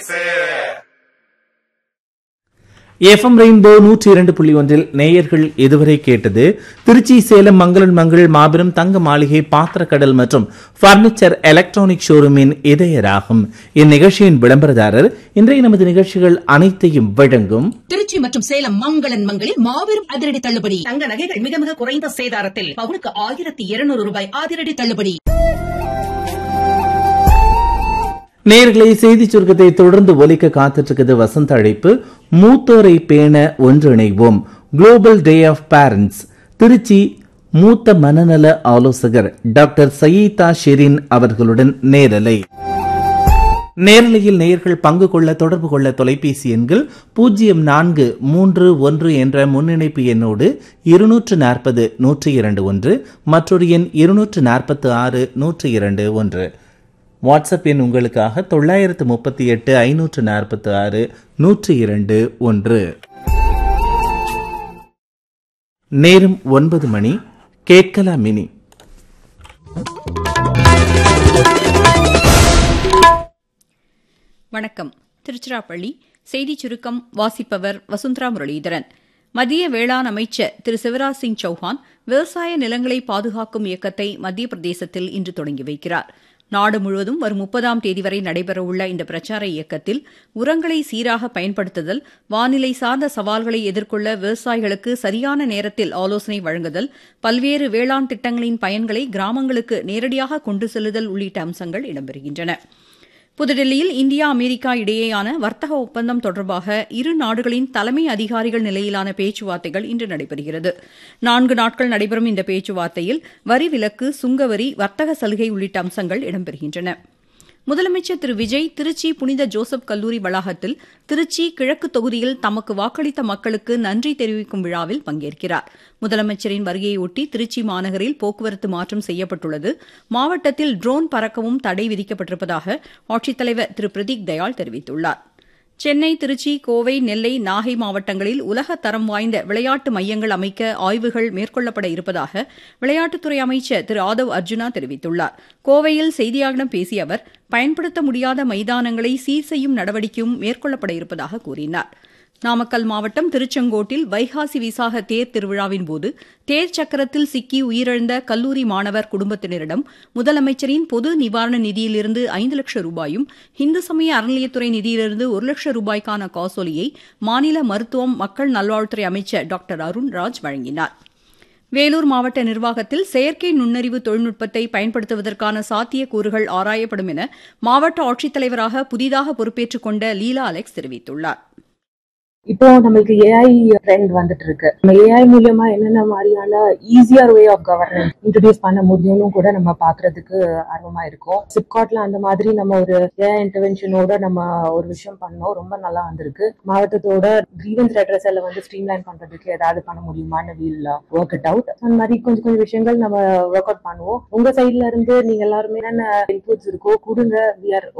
FM rainbow நூற்றி இரண்டு புள்ளி ஒன்றில் நேயர்கள் இதுவரை கேட்டது திருச்சி சேலம் மங்களன் மங்கள் மாபெரும் தங்க மாளிகை பாத்திரக்கடல் மற்றும் பர்னிச்சர் எலக்ட்ரானிக் ஷோரூமின் இதயராகும் இந்நிகழ்ச்சியின் விளம்பரதாரர் இன்றைய நமது நிகழ்ச்சிகள் அனைத்தையும் வழங்கும் திருச்சி மற்றும் சேலம் மங்களன் மங்களில் மாபெரும் அதிரடி தள்ளுபடி தங்க நகைகள் மிக மிக குறைந்த சேதாரத்தில் பவுனுக்கு ஆயிரத்தி இருநூறு ரூபாய் அதிரடி தள்ளுபடி நேர்களை செய்தி சுருக்கத்தை தொடர்ந்து ஒலிக்க காத்துட்டு வசந்த அழைப்பு மூத்தோரை பேண ஒன்றிணைவோம் global day of parents Tiruchi மூத்த மனநல ஆலோசகர் டாக்டர் சயீதா ஷெரின் அவர்களுடன் நேரலை நேரலையில் நேயர்கள் பங்கு கொள்ள தொடர்பு கொள்ள தொலைபேசி எண்கள் பூஜ்ஜியம் நான்கு மூன்று ஒன்று என்ற முன்னிணைப்பு எண்ணோடு இருநூற்று நாற்பது நூற்றி இரண்டு ஒன்று மற்றொரு எண் இருநூற்று நாற்பத்து ஆறு நூற்றி இரண்டு ஒன்று வாட்ஸ்அப் எண் உங்களுக்காக தொள்ளாயிரத்து முப்பத்தி எட்டு ஐநூற்று நாற்பத்தி ஆறு நூற்றி இரண்டு ஒன்று நேரம் ஒன்பது மணி கேட்கலாம் மினி வணக்கம் திருச்சிராப்பள்ளி செய்திச் சுருக்கம் வாசிப்பவர் வசுந்தரா முரளிதரன் மத்திய வேளாண் அமைச்சர் திரு சிவராஜ் சிங் சௌஹான் விவசாய நிலங்களை பாதுகாக்கும் இயக்கத்தை மத்திய பிரதேசத்தில் இன்று தொடங்கி வைக்கிறார் நாடு முழுவதும் வரும் முப்பதாம் தேதி வரை நடைபெறவுள்ள இந்த பிரச்சார இயக்கத்தில் உரங்களை சீராக பயன்படுத்துதல் வானிலை சார்ந்த சவால்களை எதிர்கொள்ள விவசாயிகளுக்கு சரியான நேரத்தில் ஆலோசனை வழங்குதல் பல்வேறு வேளாண் திட்டங்களின் பயன்களை கிராமங்களுக்கு நேரடியாக கொண்டு செல்லுதல் உள்ளிட்ட அம்சங்கள் இடம்பெறுகின்றன புதுடெல்லியில் இந்தியா அமெரிக்கா இடையேயான வர்த்தக ஒப்பந்தம் தொடர்பாக இரு நாடுகளின் தலைமை அதிகாரிகள் நிலையிலான பேச்சுவார்த்தைகள் இன்று நடைபெறுகிறது நான்கு நாட்கள் நடைபெறும் இந்த பேச்சுவார்த்தையில் வரி விலக்கு சுங்கவரி வர்த்தக சலுகை உள்ளிட்ட அம்சங்கள் இடம்பெறுகின்றன முதலமைச்சர் திரு விஜய் திருச்சி புனித ஜோசப் கல்லூரி வளாகத்தில் திருச்சி கிழக்கு தொகுதியில் தமக்கு வாக்களித்த மக்களுக்கு நன்றி தெரிவிக்கும் விழாவில் பங்கேற்கிறார் முதலமைச்சரின் வருகையொட்டி திருச்சி மாநகரில் போக்குவரத்து மாற்றம் செய்யப்பட்டுள்ளது மாவட்டத்தில் ட்ரோன் பறக்கவும் தடை விதிக்கப்பட்டிருப்பதாக ஆட்சித்தலைவர் திரு பிரதீக் தயாள் தெரிவித்துள்ளார் சென்னை திருச்சி கோவை நெல்லை நாகை மாவட்டங்களில் உலக தரம் வாய்ந்த விளையாட்டு மையங்கள் அமைக்க ஆய்வுகள் மேற்கொள்ளப்பட இருப்பதாக விளையாட்டுத்துறை அமைச்சர் திரு ஆதவ் அர்ஜுனா தெரிவித்துள்ளார் கோவையில் செய்தியாளர்களிடம் பேசிய அவர் பயன்படுத்த முடியாத மைதானங்களை சீர் செய்யும் நடவடிக்கையும் மேற்கொள்ளப்பட இருப்பதாக கூறினார் நாமக்கல் மாவட்டம் திருச்செங்கோட்டில் வைகாசி விசாக தேர் திருவிழாவின் போது தேர் சக்கரத்தில் சிக்கி உயிரிழந்த கல்லூரி மாணவர் குடும்பத்தினரிடம் முதலமைச்சரின் பொது நிவாரண நிதியிலிருந்து ஐந்து லட்சம் ரூபாயும் இந்து சமய அறநிலையத்துறை நிதியிலிருந்து ஒரு லட்சம் ரூபாய்க்கான காசோலியை மாநில மருத்துவம் மக்கள் நல்வாழ்வுத்துறை அமைச்சர் டாக்டர் அருண்ராஜ் வழங்கினார் வேலூர் மாவட்ட நிர்வாகத்தில் செயற்கை நுண்ணறிவு தொழில்நுட்பத்தை பயன்படுத்துவதற்கான சாத்தியக்கூறுகள் ஆராயப்படும் என மாவட்ட ஆட்சித்தலைவராக புதிதாக பொறுப்பேற்றுக் கொண்ட லீலா அலெக்ஸ் தெரிவித்துள்ளார் இப்போ நம்மளுக்கு ஏஐ ட்ரெண்ட் வந்துட்டு இருக்கு நம்ம ஏஐ மூலியமா என்னென்ன மாதிரியான easier way of governance introduce பண்ண முடியும்னு கூட நம்ம பாக்குறதுக்கு ஆர்வமா இருக்கும் சிப்காட்ல அந்த மாதிரி நம்ம ஒரு ஏஐ இன்டர்வென்ஷனோட நம்ம ஒரு விஷயம் பண்ணோம் ரொம்ப நல்லா வந்திருக்கு மாவட்டத்தோட கிரீவன்ஸ் ரெட்ரஸல வந்து ஸ்ட்ரீம்லைன் பண்றதுக்கு ஏதாவது பண்ண முடியுமான்னு வீல் ஒர்க் இட் அவுட் அந்த மாதிரி கொஞ்சம் கொஞ்சம் விஷயங்கள் நம்ம ஒர்க் அவுட் பண்ணுவோம் உங்க சைட்ல இருந்து நீங்க எல்லாருமே என்னென்ன இன்புட்ஸ் இருக்கோ கொடுங்க வி ஆர்